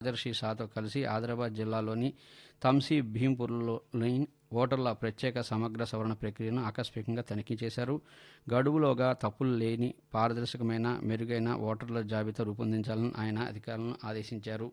కార్యదర్శి షాతో కలిసి ఆదిలాబాద్ జిల్లాలోని తంసీ భీంపూర్లోని ఓటర్ల ప్రత్యేక సమగ్ర సవరణ ప్రక్రియను ఆకస్మికంగా తనిఖీ చేశారు గడువులోగా తప్పులు లేని పారదర్శకమైన మెరుగైన ఓటర్ల జాబితా రూపొందించాలని ఆయన అధికారులను ఆదేశించారు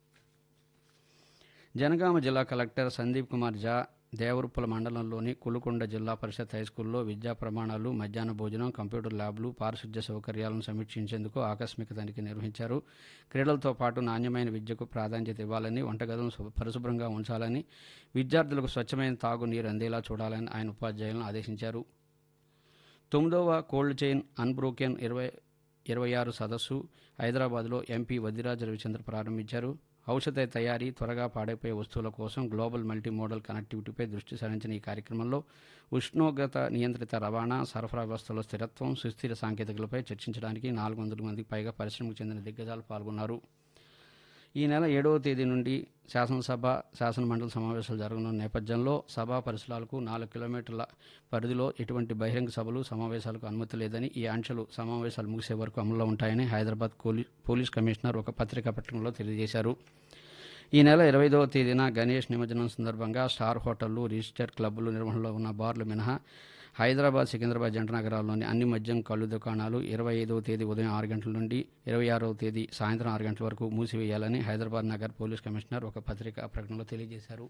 జనగామ జిల్లా కలెక్టర్ సందీప్ కుమార్ జా దేవరుప్పల మండలంలోని కులుకొండ జిల్లా పరిషత్ హైస్కూల్లో విద్యా ప్రమాణాలు మధ్యాహ్న భోజనం కంప్యూటర్ ల్యాబ్లు పారిశుద్ధ్య సౌకర్యాలను సమీక్షించేందుకు ఆకస్మిక తనిఖీ నిర్వహించారు క్రీడలతో పాటు నాణ్యమైన విద్యకు ప్రాధాన్యత ఇవ్వాలని వంటగదులను శు- పరిశుభ్రంగా ఉంచాలని విద్యార్థులకు స్వచ్ఛమైన తాగునీరు అందేలా చూడాలని ఆయన ఉపాధ్యాయులను ఆదేశించారు తొమ్మిదవ కోల్డ్ చైన్ అన్బ్రోకెన్ ఇరవై ఇరవై ఆరు సదస్సు హైదరాబాద్లో ఎంపీ వదిరాజ రవిచంద్ర ప్రారంభించారు ఔషధ తయారీ త్వరగా పాడైపోయే వస్తువుల కోసం గ్లోబల్ మల్టీ మోడల్ కనెక్టివిటీపై దృష్టి సారించిన ఈ కార్యక్రమంలో ఉష్ణోగ్రత నియంత్రిత రవాణా సరఫరా వ్యవస్థలో స్థిరత్వం సుస్థిర సాంకేతికలపై చర్చించడానికి నాలుగు వందల మందికి పైగా పరిశ్రమకు చెందిన దిగ్గజాలు పాల్గొన్నారు ఈ నెల ఏడవ తేదీ నుండి శాసనసభ శాసనమండలి సమావేశాలు జరగనున్న నేపథ్యంలో సభా పరిసరాలకు నాలుగు కిలోమీటర్ల పరిధిలో ఎటువంటి బహిరంగ సభలు సమావేశాలకు అనుమతి లేదని ఈ ఆంక్షలు సమావేశాలు ముగిసే వరకు అమల్లో ఉంటాయని హైదరాబాద్ కోలి- పోలీస్ కమిషనర్ ఒక పత్రికా ప్రకటనలో తెలియజేశారు ఈ నెల ఇరవైదవ తేదీన గణేష్ నిమజ్జనం సందర్భంగా స్టార్ హోటళ్లు రిజిస్టర్ క్లబ్బులు నిర్వహణలో ఉన్న బార్లు మినహా హైదరాబాద్ సికింద్రాబాద్ జంట నగరాల్లోని అన్ని మద్యం కళ్ళు దుకాణాలు ఇరవై ఐదవ తేదీ ఉదయం ఆరు గంటల నుండి ఇరవై ఆరవ తేదీ సాయంత్రం ఆరు గంటల వరకు మూసివేయాలని హైదరాబాద్ నగర్ పోలీస్ కమిషనర్ ఒక పత్రికా ప్రకటనలో తెలియజేశారు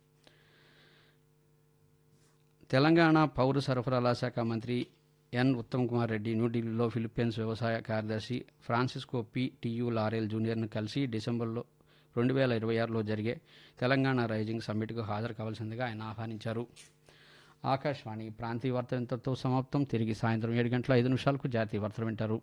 తెలంగాణ పౌర సరఫరాల శాఖ మంత్రి ఎన్ ఉత్తమ్ కుమార్ రెడ్డి న్యూఢిల్లీలో ఫిలిప్పీన్స్ వ్యవసాయ కార్యదర్శి ఫ్రాన్సిస్కో పి టియు లారెల్ జూనియర్ను కలిసి డిసెంబర్లో రెండు వేల ఇరవై ఆరులో జరిగే తెలంగాణ రైజింగ్ సమ్మిట్కు హాజరు కావాల్సిందిగా ఆయన ఆహ్వానించారు ఆకాశవాణి ప్రాంతీయ వార్త ఇంతటితో సమాప్తం తిరిగి సాయంత్రం ఏడు గంటల ఐదు నిమిషాలకు జాతీయ వార్తలు వింటారు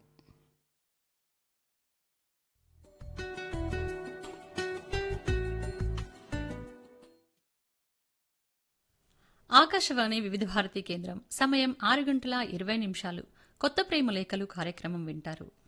ఆకాశవాణి వివిధ భారతి కేంద్రం సమయం ఆరు గంటల ఇరవై నిమిషాలు కొత్త ప్రేమ లేఖలు కార్యక్రమం వింటారు